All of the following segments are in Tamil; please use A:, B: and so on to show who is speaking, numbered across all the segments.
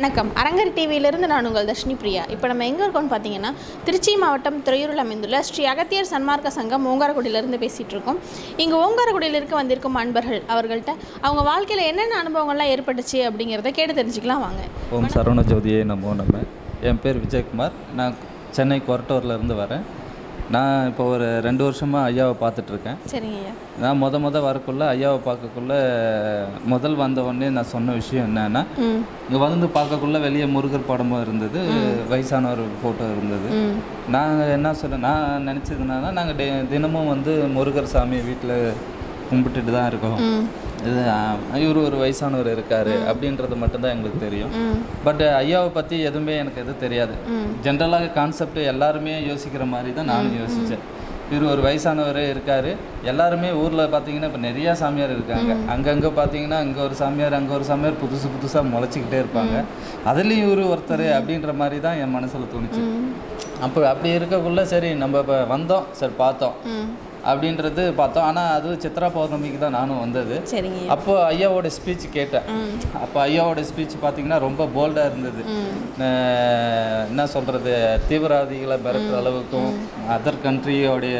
A: வணக்கம் அரங்கர் டிவியிலிருந்து நான் உங்கள் தர்ஷினி பிரியா இப்போ நம்ம எங்கே இருக்கோம்னு பார்த்தீங்கன்னா திருச்சி மாவட்டம் துறையூரில் அமைந்துள்ள ஸ்ரீ அகத்தியர் சன்மார்க்க சங்கம் ஓங்காரக்குடியிலேருந்து பேசிகிட்டு இருக்கோம் இங்கே ஓங்காரக்குடியில் இருக்க வந்திருக்கும் அன்பர்கள் அவர்கள்ட்ட அவங்க வாழ்க்கையில் என்னென்ன அனுபவங்கள்லாம் ஏற்பட்டுச்சு அப்படிங்கிறத கேட்டு தெரிஞ்சுக்கலாம் வாங்க
B: ஓம் சரவண ஜோதியே நமோ நம்ம என் பேர் விஜயகுமார் நான் சென்னை கொரட்டூர்ல இருந்து வரேன் நான் இப்போ ஒரு ரெண்டு வருஷமாக ஐயாவை பார்த்துட்ருக்கேன்
A: சரிங்க ஐயா
B: நான் முத முத வரக்குள்ள ஐயாவை பார்க்கக்குள்ள முதல் வந்த உடனே நான் சொன்ன விஷயம் என்னன்னா
A: ம்
B: இங்கே வந்து பார்க்கக்குள்ள வெளியே முருகர் படமும் இருந்தது வயசானவர் ஃபோட்டோ இருந்தது
A: ம்
B: நாங்கள் என்ன சொல்ல நான் நினச்சதுனால நாங்கள் டே தினமும் வந்து முருகர் சாமியை வீட்டில் கும்பிட்டுட்டு தான் இருக்கோம்
A: ம்
B: இது இவர் ஒரு வயசானவர் இருக்காரு அப்படின்றது மட்டும்தான் எங்களுக்கு தெரியும்
A: ம்
B: பட் ஐயாவை பற்றி எதுவுமே எனக்கு எதுவும் தெரியாது
A: ம்
B: ஜென்ரலாக கான்செப்ட் எல்லாருமே யோசிக்கிற மாதிரி தான் நானும் யோசித்தேன் இவர் ஒரு வயசானவர் இருக்கார் எல்லாருமே ஊரில் பார்த்தீங்கன்னா இப்போ நிறையா சாமியார் இருக்காங்க அங்கங்கே பார்த்தீங்கன்னா இங்கே ஒரு சாமியார் அங்கே ஒரு சாமியார் புதுசு புதுசாக முளைச்சிக்கிட்டே இருப்பாங்க அதுலேயும் இவர் ஒருத்தர் அப்படின்ற மாதிரி தான் என் மனசில் தோணுச்சு அப்போ அப்படி இருக்கக்குள்ள சரி நம்ம இப்போ வந்தோம் சரி பார்த்தோம்
A: ம்
B: அப்படின்றது பார்த்தோம் ஆனால் அது சித்ரா பௌர்ணமிக்கு தான் நானும் வந்தது
A: சரிங்க ஐயா
B: அப்போ ஐயாவோட ஸ்பீச் கேட்டேன்
A: ம்
B: அப்போ ஐயாவோட ஸ்பீச் பார்த்தீங்கன்னா ரொம்ப போல்டாக இருந்தது
A: ம்
B: அஹ் என்ன சொல்கிறது தீவிரவாதிகளை மிரட்டுற அளவுக்கும் அதர் கண்ட்ரியோடைய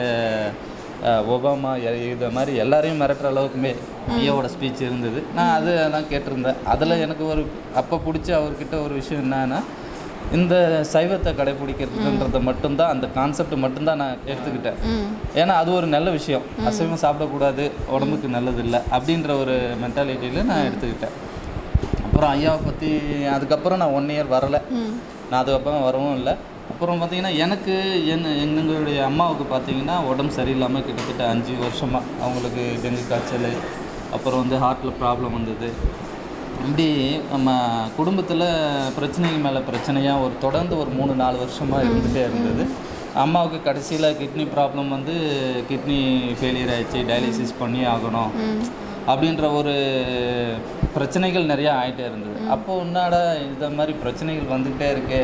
B: ஒபாமா எ- இது மாதிரி எல்லாரையும் மிரட்டுற அளவுக்குமே ஐயாவோட ஸ்பீச் இருந்தது நான் அது நான் கேட்டிருந்தேன் அதில் எனக்கு ஒரு அப்போ பிடிச்ச அவர்கிட்ட ஒரு விஷயம் என்னன்னா இந்த சைவத்தை கடைபிடிக்கிறதுன்றதை மட்டும்தான் அந்த கான்செப்ட் மட்டும்தான் நான் எடுத்துக்கிட்டேன்
A: ம்
B: ஏன்னா அது ஒரு நல்ல விஷயம் அசைவம் சாப்பிடக்கூடாது உடம்புக்கு நல்லது இல்லை அப்படின்ற ஒரு மென்டாலிட்டியில் நான் எடுத்துக்கிட்டேன் அப்புறம் ஐயாவை பற்றி அதுக்கப்புறம் நான் ஒன் இயர் வரலை
A: ம்
B: நான் அதுக்கப்புறம் வரவும் இல்லை அப்புறம் பார்த்தீங்கன்னா எனக்கு என் எங்களுடைய அம்மாவுக்கு பார்த்தீங்கன்னா உடம்பு சரியில்லாமல் கிட்டத்தட்ட அஞ்சு வருஷமாக அவங்களுக்கு டெங்கு காய்ச்சல் அப்புறம் வந்து ஹார்ட்டில் ப்ராப்ளம் வந்தது இப்படி நம்ம குடும்பத்தில் பிரச்சனைகள் மேலே பிரச்சனையாக ஒரு தொடர்ந்து ஒரு மூணு நாலு வருஷமாக இருந்துகிட்டே இருந்தது அம்மாவுக்கு கடைசியில் கிட்னி ப்ராப்ளம் வந்து கிட்னி ஃபெயிலியர் ஆயிடுச்சு டயாலிசிஸ் பண்ணி ஆகணும்
A: ம்
B: அப்படின்ற ஒரு பிரச்சனைகள் நிறையா ஆகிட்டே இருந்தது அப்போ உன்னாடா இந்த மாதிரி பிரச்சனைகள் வந்துக்கிட்டே இருக்கு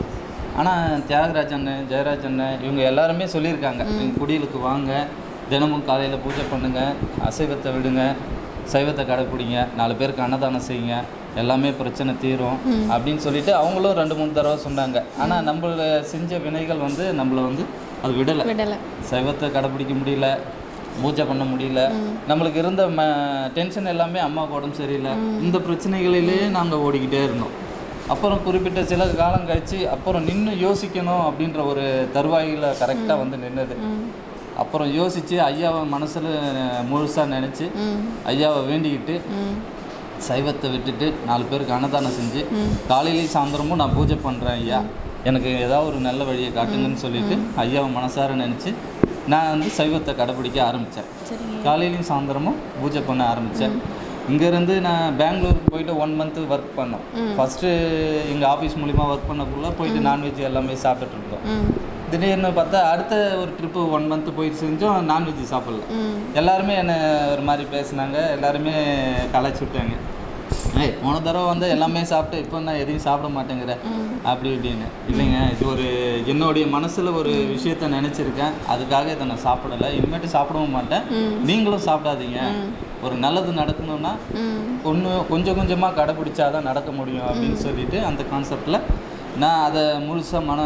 B: ஆனால் தியாகராஜ் அண்ணன் ஜெயராஜ் அண்ணன் இவங்க எல்லாருமே சொல்லியிருக்காங்க நீங்கள் குடிலுக்கு வாங்க தினமும் காலையில் பூஜை பண்ணுங்க அசைவத்தை விடுங்க சைவத்தை கடைப்பிடிங்க நாலு பேருக்கு அன்னதானம் செய்யுங்க எல்லாமே பிரச்சனை தீரும் அப்படின்னு சொல்லிட்டு அவங்களும் ரெண்டு மூணு தடவை சொன்னாங்க ஆனால் நம்மள செஞ்ச வினைகள் வந்து நம்மளை வந்து அது விடலை
A: விடலை
B: சைவத்தை கடைப்பிடிக்க முடியல பூஜை பண்ண முடியல நம்மளுக்கு இருந்த ம டென்ஷன் எல்லாமே அம்மாவுக்கு உடம்பு சரியில்லை இந்த பிரச்சனைகளிலே நாங்கள் ஓடிக்கிட்டே இருந்தோம் அப்புறம் குறிப்பிட்ட சில காலம் கழிச்சு அப்புறம் நின்று யோசிக்கணும் அப்படின்ற ஒரு தருவாயில் கரெக்டாக வந்து நின்னது
A: ம்
B: அப்புறம் யோசித்து ஐயாவை மனசில் முழுசாக நினச்சி
A: ம்
B: ஐயாவை வேண்டிக்கிட்டு
A: ம்
B: சைவத்தை விட்டுட்டு நாலு பேருக்கு அன்னதானம் செஞ்சு காலையிலையும் சாயந்தரமும் நான் பூஜை பண்ணுறேன் ஐயா எனக்கு ஏதாவது ஒரு நல்ல வழியை காட்டுங்கன்னு சொல்லிட்டு ஐயாவை மனசார நினச்சி நான் வந்து சைவத்தை கடைப்பிடிக்க ஆரம்பித்தேன்
A: சரிங்க
B: காலையிலையும் சாயந்தரமும் பூஜை பண்ண ஆரம்பித்தேன் இங்கேருந்து நான் பெங்களூருக்கு போயிட்டு ஒன் மந்த்து ஒர்க் பண்ணோம் ஃபஸ்ட்டு எங்கள் ஆஃபீஸ் மூலிமா ஒர்க் பண்ணக்குள்ளே போயிட்டு நான்வெஜ் எல்லாமே சாப்பிட்டுட்டு இருந்தோம்
A: ம்
B: திடீர்னு பார்த்தா அடுத்த ஒரு ட்ரிப்பு ஒன் மந்த்து போயிட்டு செஞ்சோம் நான்வெஜ் சாப்பிடல
A: ம்
B: எல்லாருமே என்னை ஒரு மாதிரி பேசுனாங்க எல்லாருமே கலாய்ச்சி விட்டாங்க ஏய் போன தடவை வந்து எல்லாமே சாப்பிட்டு இப்போ நான் எதையும் சாப்பிட மாட்டேங்கிற அப்படி இப்படின்னு இல்லைங்க இது ஒரு என்னுடைய மனசில் ஒரு விஷயத்த நினச்சிருக்கேன் அதுக்காக இதை நான் சாப்பிடலை இனிமேட்டு சாப்பிடவும் மாட்டேன் நீங்களும் சாப்பிடாதீங்க ஒரு நல்லது நடக்கணும்னா
A: ம்
B: ஒன்று கொஞ்சம் கொஞ்சமாக கடைப்பிடிச்சாதான் நடக்க முடியும் அப்படின்னு சொல்லிட்டு அந்த கான்செப்டில் நான் அதை முழுசாக மன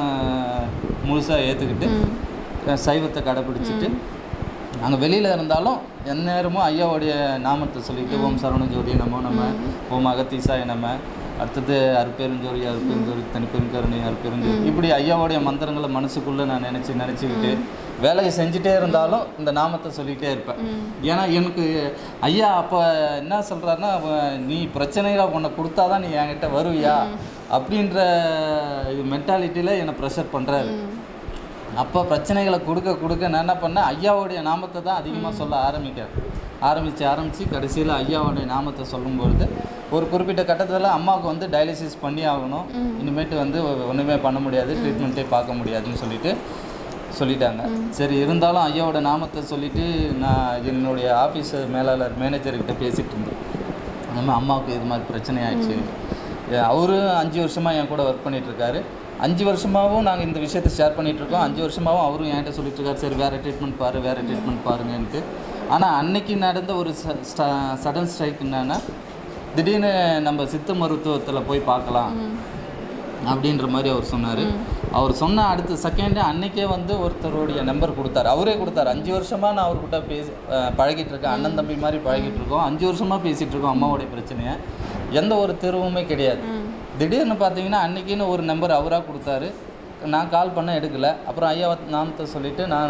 B: முழுசாக ஏற்றுக்கிட்டு சைவத்தை கடைப்பிடிச்சிட்டு அங்கே வெளியில் இருந்தாலும் எந்நேரமும் ஐயாவுடைய நாமத்தை சொல்லிட்டு ஓம் சரவண ஜோதி நமோ நம்ம ஓம் அகத்தீசாய நம்ம அடுத்தது அருப்பெருஞ்சோதி அருப்பெருஞ்சோதி தனிப்பெருங்கருணை அருப்பெருஞ்சோதி இப்படி ஐயாவுடைய மந்திரங்களை மனசுக்குள்ளே நான் நினச்சி நினச்சிக்கிட்டு வேலையை செஞ்சுட்டே இருந்தாலும் இந்த நாமத்தை சொல்லிகிட்டே இருப்பேன் ஏன்னா எனக்கு ஐயா அப்போ என்ன சொல்கிறாருன்னா நீ பிரச்சனைகளை உன்னை கொடுத்தாதான் நீ என்கிட்ட வருவியா அப்படின்ற இது மென்டாலிட்டியில் என்னை ப்ரெஷர் பண்ணுறாரு அப்போ பிரச்சனைகளை கொடுக்க கொடுக்க நான் என்ன பண்ணேன் ஐயாவுடைய நாமத்தை தான் அதிகமாக சொல்ல ஆரம்பிக்கிறேன் ஆரம்பித்து ஆரம்பித்து கடைசியில் ஐயாவுடைய நாமத்தை சொல்லும்பொழுது ஒரு குறிப்பிட்ட கட்டத்தில் அம்மாவுக்கு வந்து டயாலிசிஸ் பண்ணி ஆகணும் இனிமேட்டு வந்து ஒன்றுமே பண்ண முடியாது ட்ரீட்மெண்ட்டே பார்க்க முடியாதுன்னு சொல்லிட்டு சொல்லிட்டாங்க சரி இருந்தாலும் ஐயாவோட நாமத்தை சொல்லிட்டு நான் என்னுடைய ஆஃபீஸ் மேலாளர் மேனேஜர்கிட்ட பேசிகிட்டு இருந்தேன் நம்ம அம்மாவுக்கு இது மாதிரி பிரச்சனை ஆயிடுச்சு அவரும் அஞ்சு வருஷமாக என் கூட ஒர்க் பண்ணிட்டு இருக்காரு அஞ்சு வருஷமாகவும் நாங்கள் இந்த விஷயத்தை ஷேர் பண்ணிட்டு இருக்கோம் அஞ்சு வருஷமாகவும் அவரும் என்கிட்ட சொல்லிட்டு இருக்காரு சரி வேறு ட்ரீட்மெண்ட் பாரு வேறு ட்ரீட்மெண்ட் பாருங்கன்ட்டு ஆனால் அன்னைக்கு நடந்த ஒரு சடன் ஸ்ட்ரைக் என்னன்னா திடீர்னு நம்ம சித்த மருத்துவத்தில் போய் பார்க்கலாம் அப்படின்ற மாதிரி அவர் சொன்னார் அவர் சொன்ன அடுத்த செகண்டு அன்னைக்கே வந்து ஒருத்தருடைய நம்பர் கொடுத்தாரு அவரே கொடுத்தாரு அஞ்சு வருஷமாக நான் அவர்கிட்ட பேசி அஹ், பழகிட்டு இருக்கேன் அண்ணன் தம்பி மாதிரி பழகிட்டு இருக்கோம் அஞ்சு வருஷமாக பேசிகிட்டு இருக்கோம் அம்மாவுடைய பிரச்சனையை எந்த ஒரு தெருவுமே கிடையாது திடீர்னு பார்த்தீங்கன்னா அன்னைக்குன்னு ஒரு நம்பர் அவராக கொடுத்தாரு நான் கால் பண்ண எடுக்கல அப்புறம் ஐயா நாமத்தை சொல்லிவிட்டு நான்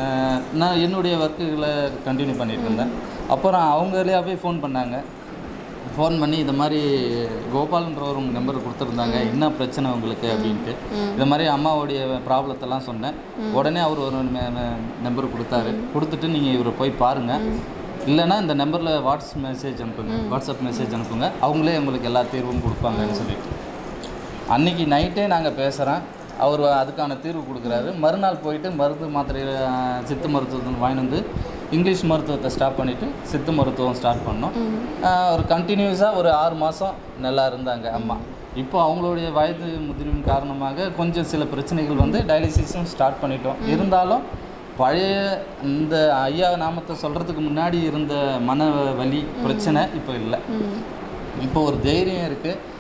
B: நான் என்னுடைய ஒர்க்குகளை கண்டினியூ பண்ணிட்டு இருந்தேன் அப்புறம் அவங்களே போய் ஃபோன் பண்ணாங்க ஃபோன் பண்ணி இந்த மாதிரி கோபால்ன்ற ஒரு நம்பர் கொடுத்துருந்தாங்க என்ன பிரச்சனை உங்களுக்கு அப்படின்ட்டு இந்த மாதிரி அம்மாவுடைய ப்ராப்ளத்தெல்லாம் சொன்னேன் உடனே அவர் ஒரு நம்பர் கொடுத்தாரு கொடுத்துட்டு நீங்கள் இவரை போய் பாருங்கள் இல்லைன்னா இந்த நம்பரில் வாட்ஸ் மெசேஜ் அனுப்புங்க வாட்ஸ்அப் மெசேஜ் அனுப்புங்க அவங்களே உங்களுக்கு எல்லா தீர்வும் கொடுப்பாங்கன்னு சொல்லிட்டு அன்னைக்கு நைட்டே நாங்கள் பேசுகிறேன் அவர் அதுக்கான தீர்வு கொடுக்குறாரு மறுநாள் போயிட்டு மருந்து மாத்திரை அஹ், சித்த மருத்துவத்தை வாங்கிட்டு வந்து இங்கிலீஷ் மருத்துவத்தை ஸ்டாப் பண்ணிவிட்டு சித்த மருத்துவம் ஸ்டார்ட் பண்ணோம் அஹ், ஒரு கண்டினியூஸாக ஒரு ஆறு மாதம் நல்லா இருந்தாங்க அம்மா இப்போ அவங்களுடைய வயது முதிர்வின் காரணமாக கொஞ்சம் சில பிரச்சனைகள் வந்து டயாலிசிஸும் ஸ்டார்ட் பண்ணிட்டோம் இருந்தாலும் பழைய இந்த ஐயா நாமத்தை சொல்கிறதுக்கு முன்னாடி இருந்த மன வலி பிரச்சனை இப்போ இல்லை இப்போ ஒரு தைரியம் இருக்குது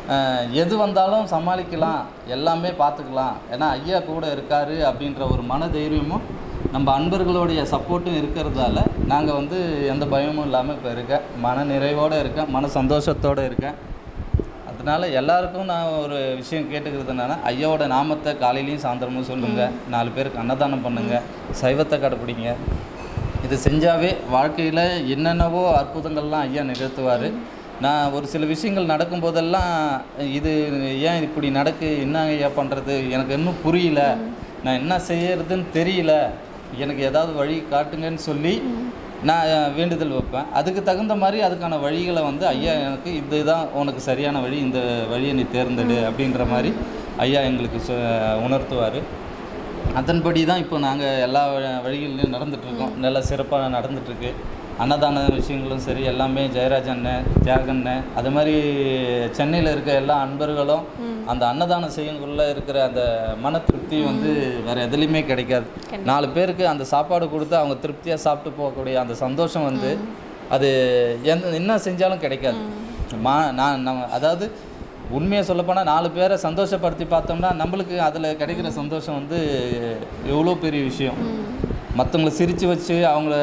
B: எது வந்தாலும் சமாளிக்கலாம் எல்லாமே பார்த்துக்கலாம் ஏன்னா ஐயா கூட இருக்காரு அப்படின்ற ஒரு மன தைரியமும் நம்ம அன்பர்களுடைய சப்போர்ட்டும் இருக்கிறதால நாங்கள் வந்து எந்த பயமும் இல்லாமல் இப்போ இருக்கேன் மன நிறைவோடு இருக்கேன் மன சந்தோஷத்தோடு இருக்கேன் அதனால எல்லாருக்கும் நான் ஒரு விஷயம் கேட்டுக்கிறது என்னன்னா ஐயாவோட நாமத்தை காலையிலையும் சாயந்தரமும் சொல்லுங்கள் நாலு பேருக்கு அன்னதானம் பண்ணுங்கள் சைவத்தை கடைப்பிடிங்க இது செஞ்சாவே வாழ்க்கையில் என்னென்னவோ அற்புதங்கள்லாம் ஐயா நிகழ்த்துவார் நான் ஒரு சில விஷயங்கள் நடக்கும்போதெல்லாம் இது ஏன் இப்படி நடக்கு என்ன ஐயா பண்ணுறது எனக்கு இன்னும் புரியல நான் என்ன செய்யறதுன்னு தெரியல எனக்கு ஏதாவது வழி காட்டுங்கன்னு சொல்லி நான் வேண்டுதல் வைப்பேன் அதுக்கு தகுந்த மாதிரி அதுக்கான வழிகளை வந்து ஐயா எனக்கு இதுதான் உனக்கு சரியான வழி இந்த வழியை நீ தேர்ந்தெடு அப்படின்ற மாதிரி ஐயா எங்களுக்கு சொ உணர்த்துவார் அதன்படி தான் இப்போ நாங்கள் எல்லா வ- வழிகளிலும் நடந்துகிட்ருக்கோம் நல்லா சிறப்பாக நடந்துகிட்ருக்கு அன்னதான விஷயங்களும் சரி எல்லாமே ஜெயராஜ் அண்ணன் தியாகண்ணன் அது மாதிரி சென்னையில் இருக்க எல்லா அன்பர்களும் அந்த அன்னதானம் செய்யக்குள்ள இருக்கிற அந்த மன திருப்தி வந்து வேறு எதுலேயுமே கிடைக்காது நாலு பேருக்கு அந்த சாப்பாடு கொடுத்து அவங்க திருப்தியாக சாப்பிட்டு போகக்கூடிய அந்த சந்தோஷம் வந்து அது எந்த என்ன செஞ்சாலும் கிடைக்காது மா நான் நம்ம அதாவது உண்மையை சொல்லப்போனால் நாலு பேரை சந்தோஷப்படுத்தி பார்த்தோம்னா நம்மளுக்கு அதில் கிடைக்கிற சந்தோஷம் வந்து எவ்வளோ பெரிய விஷயம் மற்றவங்கள சிரித்து வச்சு அவங்கள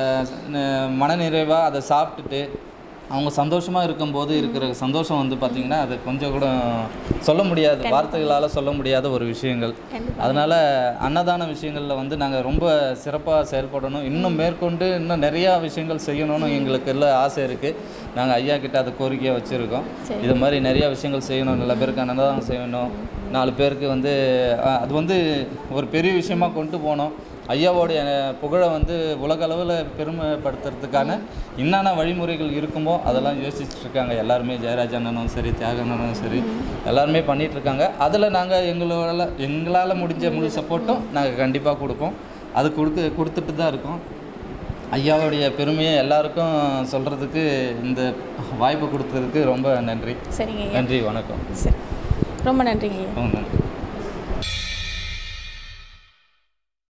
B: ந- மனநிறைவாக அதை சாப்பிட்டுட்டு அவங்க சந்தோஷமாக இருக்கும்போது இருக்கிற சந்தோஷம் வந்து பார்த்திங்கன்னா அது கொஞ்சம் கூட சொல்ல முடியாது வார்த்தைகளால் சொல்ல முடியாத ஒரு விஷயங்கள்
A: கண்டிப்பா.
B: அதனால் அன்னதான விஷயங்களில் வந்து நாங்கள் ரொம்ப சிறப்பாக செயல்படணும் இன்னும் மேற்கொண்டு இன்னும் நிறையா விஷயங்கள் செய்யணும்னு எங்களுக்கு எல்லாம் ஆசை இருக்குது நாங்கள் ஐயா கிட்ட அதை கோரிக்கையாக வச்சுருக்கோம்
A: சரி.
B: இது மாதிரி நிறையா விஷயங்கள் செய்யணும் நல்ல பேருக்கு அன்னதானம் செய்யணும் நாலு பேருக்கு வந்து அஹ், அது வந்து ஒரு பெரிய விஷயமா கொண்டு போகணும் ஐயாவோடைய புகழை வந்து உலக அளவில் பெருமைப்படுத்துறதுக்கான என்னென்ன வழிமுறைகள் இருக்குமோ அதெல்லாம் யோசிச்சுட்டு இருக்காங்க எல்லாருமே ஜெயராஜ் அண்ணனும் சரி தியாக அண்ணனும் சரி எல்லாருமே பண்ணிட்டு இருக்காங்க அதில் நாங்கள் எங்களால் எங்களால் முடிஞ்ச முழு சப்போர்ட்டும் நாங்கள் கண்டிப்பாக கொடுப்போம் அது கொடுத்து கொடுத்துட்டு தான் இருக்கோம் ஐயாவுடைய பெருமையை எல்லாருக்கும் சொல்கிறதுக்கு இந்த வாய்ப்பு கொடுத்ததுக்கு ரொம்ப நன்றி
A: சரிங்க ஐயா
B: நன்றி வணக்கம்
A: சரி ரொம்ப நன்றிங்க ஐயா
B: ரொம்ப நன்றி